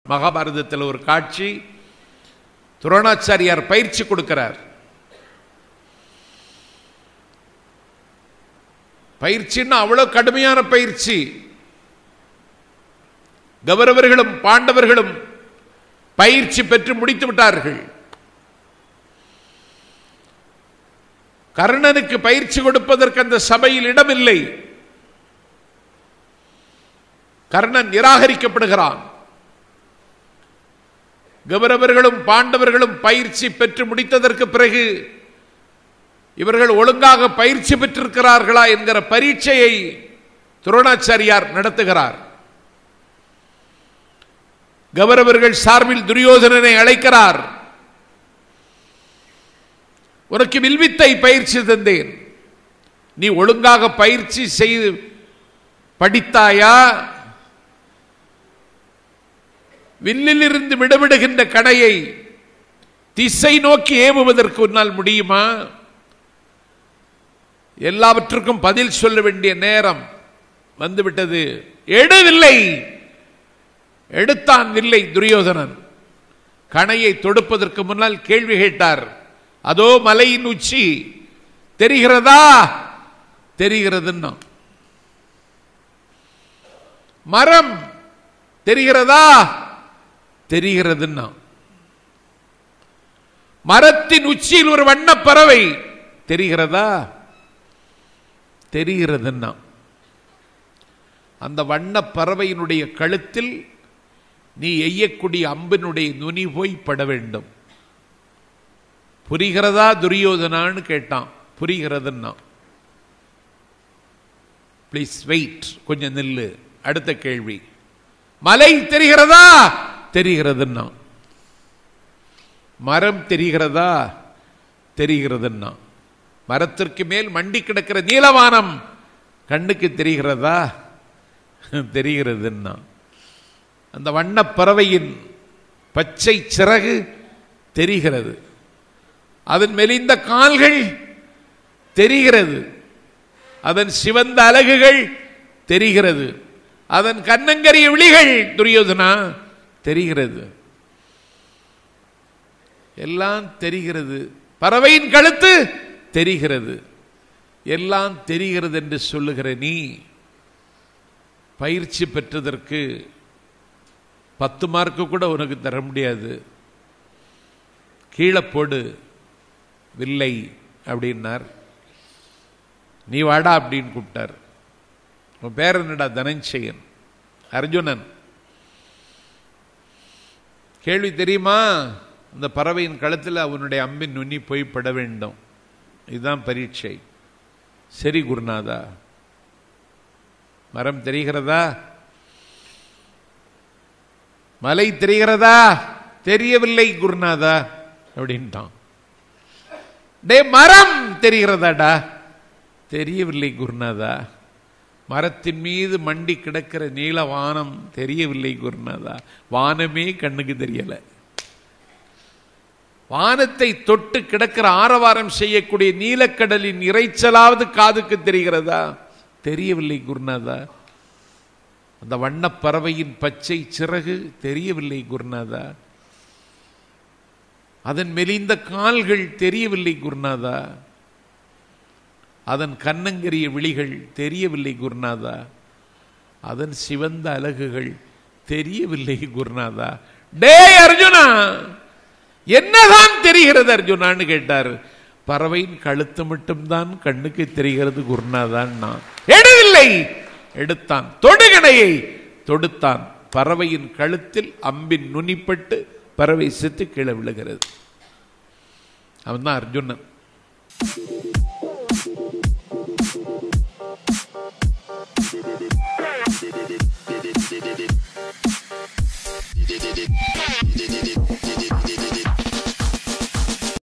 மகாபாரதத்தில் ஒரு காட்சி துரோணாச்சாரியார் பயிற்சி கொடுக்கிறார் பயிற்சின்னா அவ்வளவு கடுமையான பயிற்சி கௌரவர்களும் பாண்டவர்களும் பயிற்சி பெற்று முடித்து விட்டார்கள் கர்ணனுக்கு பயிற்சி கொடுப்பதற்கு அந்த சபையில் இடமில்லை கர்ணன் நிராகரிக்கப்படுகிறான் கௌரவர்களும் பாண்டவர்களும் பயிற்சி பெற்று முடித்ததற்கு பிறகு இவர்கள் ஒழுங்காக பயிற்சி பெற்றிருக்கிறார்களா என்கிற பரீட்சையை துரோணாச்சாரியார் நடத்துகிறார் கௌரவர்கள் சார்பில் துரியோதனனை அழைக்கிறார் உனக்கு வில்வித்தை பயிற்சி தந்தேன் நீ ஒழுங்காக பயிற்சி செய்து படித்தாயா வில்லிலிருந்து விடுவிடுகின்ற கடையை திசை நோக்கி ஏவுவதற்கு உன்னால் முடியுமா எல்லாவற்றுக்கும் பதில் சொல்ல வேண்டிய நேரம் வந்துவிட்டது எடுவில்லை எடுத்தான் வில்லை துரியோதனன் கணையை தொடுப்பதற்கு முன்னால் கேள்வி கேட்டார் அதோ மலையின் உச்சி தெரிகிறதா தெரிகிறதுன்னா மரம் தெரிகிறதா தெரிகிறதுன்னா மரத்தின் உச்சியில் ஒரு வண்ண பறவை தெரிகிறதா தெரிகிறதுன்னா அந்த வண்ண பறவையினுடைய கழுத்தில் நீ எய்யக்கூடிய அம்பினுடைய நுனி போய் பட வேண்டும் புரிகிறதா துரியோதனான்னு கேட்டான் புரிகிறதுன்னா ப்ளீஸ் வெயிட் கொஞ்சம் நில்லு அடுத்த கேள்வி மலை தெரிகிறதா தெரிகிறதுன்னா மரம் தெரிகிறதா தெரிகிறதுன்னா மரத்திற்கு மேல் மண்டி கிடக்கிற நீலவானம் கண்ணுக்கு தெரிகிறதா தெரிகிறதுன்னா அந்த வண்ணப் பறவையின் பச்சை சிறகு தெரிகிறது அதன் மெலிந்த கால்கள் தெரிகிறது அதன் சிவந்த அலகுகள் தெரிகிறது அதன் கண்ணங்கரிய விழிகள் துரியோதனா தெரிகிறது எல்லாம் தெரிகிறது பறவையின் கழுத்து தெரிகிறது எல்லாம் தெரிகிறது என்று சொல்லுகிற நீ பயிற்சி பெற்றதற்கு பத்து மார்க்கு கூட உனக்கு தர முடியாது கீழே போடு வில்லை அப்படின்னார் நீ வாடா அப்படின்னு கூப்பிட்டார் உன் பேர் என்னடா தனஞ்சயன் அர்ஜுனன் கேள்வி தெரியுமா அந்த பறவையின் கழுத்தில் அவனுடைய அம்பின் நுனி போய் பட வேண்டும் இதுதான் பரீட்சை சரி குருநாதா மரம் தெரிகிறதா மலை தெரிகிறதா தெரியவில்லை குருநாதா அப்படின்ட்டான் டே மரம் தெரிகிறதாடா தெரியவில்லை குருநாதா மரத்தின் மீது மண்டி கிடக்கிற நீல வானம் தெரியவில்லை குருநாதா வானமே கண்ணுக்கு தெரியல வானத்தை தொட்டு கிடக்கிற ஆரவாரம் செய்யக்கூடிய நீலக்கடலின் இறைச்சலாவது காதுக்கு தெரிகிறதா தெரியவில்லை குருநாதா அந்த வண்ணப் பறவையின் பச்சை சிறகு தெரியவில்லை குருநாதா அதன் மெலிந்த கால்கள் தெரியவில்லை குருநாதா அதன் கண்ணங்கரிய விழிகள் தெரியவில்லை குருநாதா அதன் சிவந்த அலகுகள் தெரியவில்லை குருநாதா டே அர்ஜுனா என்னதான் தெரிகிறது அர்ஜுனான்னு கேட்டார் பறவையின் கழுத்து மட்டும்தான் கண்ணுக்கு தெரிகிறது குருநாதான் நான் எடுவில்லை எடுத்தான் தொடுகணையை தொடுத்தான் பறவையின் கழுத்தில் அம்பின் நுனிப்பட்டு பறவை செத்து கீழே விழுகிறது அவன் தான் அர்ஜுனன்